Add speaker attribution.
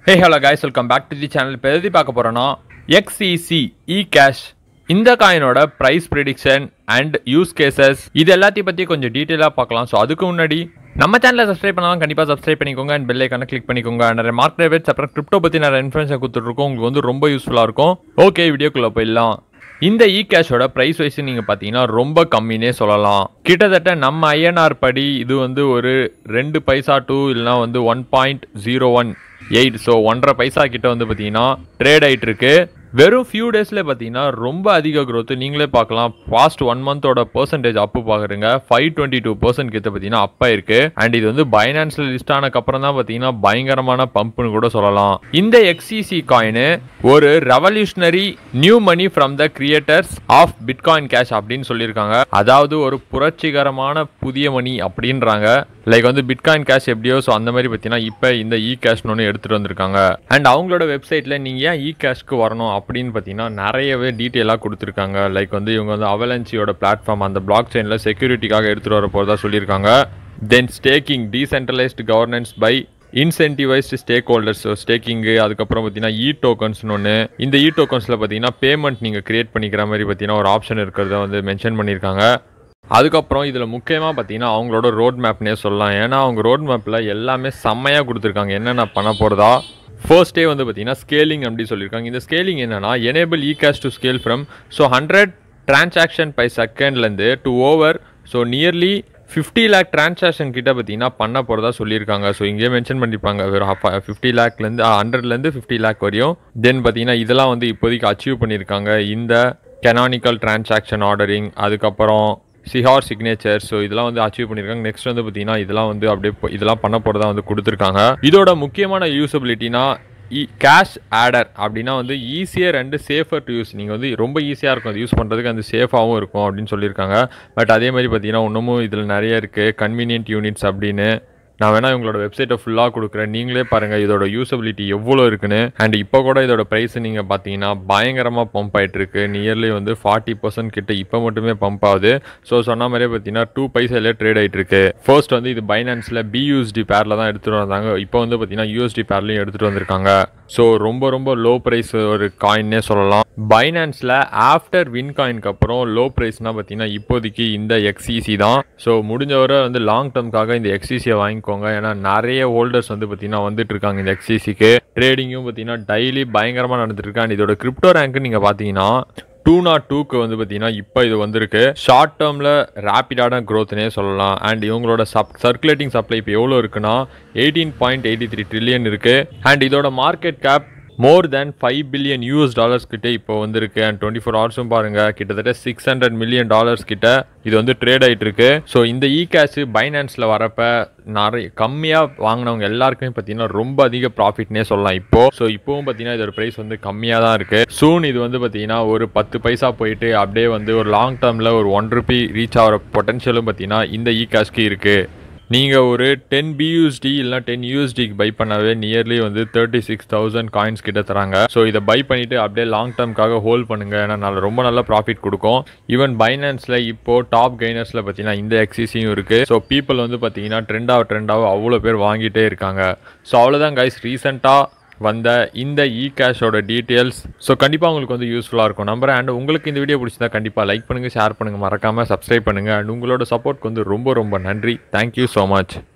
Speaker 1: hey hello guys welcome back to the channel இப்போ எது பார்க்க போகிறோன்னா எக்ஸிசி இ கேஷ் இந்த காயினோட price prediction and use cases இது எல்லாத்தையும் பற்றி கொஞ்சம் டீட்டெயிலாக பார்க்கலாம் ஸோ அதுக்கு முன்னாடி நம்ம சேனலை சப்ஸ்கிரைப் பண்ணாலும் கண்டிப்பாக சப்ஸ்கிரைப் பண்ணிக்கோங்க அண்ட் பெல் ஐக்கான கிளிக் பண்ணிக்கோங்க நிறைய மார்க்கெட் ரேட்ஸ் அப்புறம் கிரிப்டோ பற்றி நிறைய இன்ஃபர்மேஷன் கொடுத்துட்ருக்கோம் உங்களுக்கு வந்து ரொம்ப யூஸ்ஃபுல்லாக இருக்கும் ஓகே வீடியோக்குள்ளே போயிடலாம் இந்த இ கேஷோட ப்ரைஸ் வைஸ் நீங்கள் பார்த்தீங்கன்னா ரொம்ப கம்மினே சொல்லலாம் கிட்டத்தட்ட நம்ம ஐஎன்ஆர் படி இது வந்து ஒரு ரெண்டு பைசா டூ இல்லைனா வந்து one point zero one eight so ஒன்றரை பைசா கிட்ட வந்து பார்த்தீங்கன்னா ட்ரேட் ஆயிட்டு இருக்கு வெறும் ஃபியூ டேஸில் பார்த்தீங்கன்னா ரொம்ப அதிக growth நீங்களே பார்க்கலாம் ஃபாஸ்ட் ஒன் மந்தோட பர்சன்டேஜ் அப்பு பார்க்குறீங்க ஃபைவ் டுவெண்ட்டி டூ பர்சன்ட் கிட்ட பார்த்தீங்கன்னா அப்பா இருக்கு அண்ட் இது வந்து பைனான்ஸில் லிஸ்ட் ஆனதுக்கப்புறம் தான் பார்த்தீங்கன்னா பயங்கரமான பம்ப்னு கூட சொல்லலாம் இந்த எக்ஸிசி காயின் ஒரு revolutionary new money from the creators of Bitcoin cash அப்படின்னு சொல்லியிருக்காங்க அதாவது ஒரு புரட்சிகரமான புதிய மணி அப்படின்றாங்க லைக் வந்து பிட்காயின் கேஷ் எப்படியோ ஸோ அந்த மாதிரி பார்த்தீங்கன்னா இப்போ இந்த இ கேஷ்னு ஒன்று எடுத்துகிட்டு வந்திருக்காங்க அண்ட் அவங்களோட வெப்சைட்டில் நீங்கள் ஏன் இ கேஷ்க்கு வரணும் அப்படின்னு பார்த்தீங்கன்னா நிறையவே டீட்டெயிலாக கொடுத்துருக்காங்க லைக் வந்து இவங்க வந்து அவலன்சியோட பிளாட்ஃபார்ம் அந்த பிளாக் செயினில் செக்யூரிட்டிக்காக எடுத்துகிட்டு வர போகிறதா சொல்லியிருக்காங்க then staking decentralised governance by incentivised stakeholders ஸ்டேக்கிங்கு அதுக்கப்புறம் பார்த்தீங்கன்னா இ டோக்கன்ஸ்னு ஒன்று இந்த இ டோக்கன்ஸில் பார்த்தீங்கன்னா பேமெண்ட் நீங்கள் கிரியேட் பண்ணிக்கிற மாதிரி பார்த்தீங்கன்னா ஒரு ஆப்ஷன் இருக்கிறத வந்து மென்ஷன் பண்ணியிருக்காங்க அதுக்கப்புறம் இதில் முக்கியமாக பார்த்தீங்கன்னா அவங்களோட ரோட் மேப்னே சொல்லலாம் ஏன்னா அவங்க ரோட் மேப்பில் எல்லாமே செம்மையாக கொடுத்துருக்காங்க என்னென்ன பண்ண போகிறதா ஃபர்ஸ்டே வந்து பார்த்தீங்கன்னா ஸ்கேலிங் அப்படி சொல்லியிருக்காங்க இந்த ஸ்கேலிங் என்னன்னா enable eCash to scale from so hundred transaction per செகண்ட்லேருந்து to over so nearly fifty lakh transaction கிட்ட பார்த்தீங்கன்னா பண்ண போகிறதா சொல்லியிருக்காங்க ஸோ இங்கேயே மென்ஷன் பண்ணியிருப்பாங்க வெறும் ஃபிஃப்டி லேக்லேருந்து ஹண்ட்ரட்லேருந்து ஃபிஃப்டி லேக் வரையும் தென் பார்த்தீங்கன்னா இதெல்லாம் வந்து இப்போதைக்கு அச்சீவ் பண்ணியிருக்காங்க இந்த கெனானிக்கல் டிரான்சாக்ஷன் ஆர்டரிங் அதுக்கப்புறம் சிஹார் சிக்னேச்சர் ஸோ இதெல்லாம் வந்து அச்சீவ் பண்ணியிருக்காங்க நெக்ஸ்ட் வந்து பார்த்தீங்கன்னா இதெல்லாம் வந்து அப்படியே போ- இதெல்லாம் பண்ண போகிறதா வந்து கொடுத்துருக்காங்க இதோட முக்கியமான யூசபிலிட்டினா இ கேஷ் ஆடர் அப்படின்னா வந்து easier and safer to use நீங்கள் வந்து ரொம்ப ஈஸியாக இருக்கும் அது யூஸ் பண்ணுறதுக்கு அந்த சேஃபாகவும் இருக்கும் அப்படின்னு சொல்லியிருக்காங்க பட் அதே மாதிரி பார்த்தீங்கன்னா இன்னமும் இதில் நிறைய இருக்குது கன்வீனியன்ட் யூனிட்ஸ் அப்படின்னு நான் வேணா உங்களோட வெப்சைட்டை ஃபுல்லாக கொடுக்குறேன் நீங்களே பாருங்கள் இதோட யூசபிலிட்டி எவ்வளோ இருக்குன்னு அண்ட் இப்போ கூட இதோட ப்ரைஸ் நீங்கள் பார்த்தீங்கன்னா பயங்கரமாக பம்ப் ஆயிட்டு இருக்கு நியர்லி வந்து ஃபார்ட்டி பர்சன்ட் கிட்ட இப்போ மட்டுமே பம்ப் ஆகுது ஸோ சொன்ன மாதிரியே பார்த்தீங்கன்னா டூ பைசாலே ட்ரேட் ஆயிட்டு இருக்கு ஃபர்ஸ்ட் வந்து இது பைனான்ஸில் பியூஎஸ்டி பேரில் தான் எடுத்துகிட்டு வந்தாங்க இப்போ வந்து பார்த்தீங்கன்னா யூஎஸ்டி பேர்லையும் எடுத்துகிட்டு வந்திருக்காங்க ஸோ ரொம்ப ரொம்ப லோ ப்ரைஸ் ஒரு காயின்னே சொல்லலாம் பைனான்ஸில் ஆஃப்டர் வின் காயினுக்கு அப்புறம் லோ ப்ரைஸ்னால் பார்த்தீங்கன்னா இப்போதைக்கு இந்த எக்ஸிசி தான் ஸோ முடிஞ்ச வரை வந்து லாங் டேர்ம்காக இந்த எக்ஸிசியை வாங்கிக்கோங்க ஏன்னா நிறைய ஹோல்டர்ஸ் வந்து பார்த்தீங்கன்னா வந்துட்டு இருக்காங்க இந்த எக்ஸிசிக்கு ட்ரேடிங்கும் பார்த்தீங்கன்னா டெய்லி பயங்கரமாக நடந்துட்டு இருக்கு அண்ட் இதோட கிரிப்டோ ரேங்க் நீங்கள் பார்த்தீங்கன்னா டூ நாட் டூக்கு வந்து பார்த்தீங்கன்னா இப்போ இது வந்திருக்கு ஷார்ட் டேர்மில் ரேப்பிடான க்ரோத்னே சொல்லலாம் அண்ட் இவங்களோட சப் சர்க்குலேட்டிங் சப்ளை இப்போ எவ்வளோ இருக்குன்னா eighteen point eighty three trillion இருக்குது அண்ட் இதோட market cap more than five billion US dollars கிட்ட இப்போ வந்திருக்கு அண்ட் டுவெண்ட்டி ஃபோர் ஹவர்ஸும் பாருங்க கிட்டத்தட்ட சிக்ஸ் ஹண்ட்ரட் மில்லியன் டாலர்ஸ் கிட்ட இது வந்து ட்ரேட் ஆயிட்டு இருக்கு ஸோ இந்த இ கேஷ் பைனான்ஸில் வரப்ப நிறைய கம்மியாக வாங்கினவங்க எல்லாருக்குமே பார்த்தீங்கன்னா ரொம்ப அதிக ப்ராஃபிட்னே சொல்லலாம் இப்போ ஸோ இப்போவும் பார்த்தீங்கன்னா இதோட ப்ரைஸ் வந்து கம்மியாக தான் இருக்கு சூன் இது வந்து பார்த்தீங்கன்னா ஒரு பத்து பைசா போயிட்டு அப்படியே வந்து ஒரு லாங் டேர்மில் ஒரு ஒன் ருபி ரீச் ஆகிற பொட்டன்ஷியலும் பார்த்தீங்கன்னா இந்த இ கேஷ்க்கு இருக்கு நீங்கள் ஒரு டென் பியூஎஸ்டி இல்லைனா டென் யூஎஸ்டிக்கு பை பண்ணாவே நியர்லி வந்து தேர்ட்டி சிக்ஸ் தௌசண்ட் காயின்ஸ் கிட்ட தராங்க ஸோ இதை பை பண்ணிவிட்டு அப்படியே லாங் டேர்ம்காக ஹோல்ட் பண்ணுங்க ஏன்னா நல்ல ரொம்ப நல்ல ப்ராஃபிட் கொடுக்கும் ஈவன் பைனான்ஸில் இப்போ டாப் கெய்னர்ஸில் பார்த்தீங்கன்னா இந்த எக்ஸிசியும் இருக்குது ஸோ பீப்புள் வந்து பார்த்தீங்கன்னா ட்ரெண்டாக ட்ரெண்டாக அவ்வளோ பேர் வாங்கிட்டே இருக்காங்க ஸோ அவ்வளோதான் கைஸ் ரீசெண்டாக வந்த இந்த இ கேஷோட டீட்டெயில்ஸ் ஸோ கண்டிப்பாக உங்களுக்கு வந்து யூஸ்ஃபுல்லாக இருக்கும் நம்புறேன் அண்ட் உங்களுக்கு இந்த வீடியோ பிடிச்சிருந்தா கண்டிப்பாக லைக் பண்ணுங்கள் ஷேர் பண்ணுங்கள் மறக்காமல் சப்ஸ்கிரைப் பண்ணுங்கள் அண்ட் உங்களோட சப்போர்ட்க்கு வந்து ரொம்ப ரொம்ப நன்றி தேங்க்யூ ஸோ மச்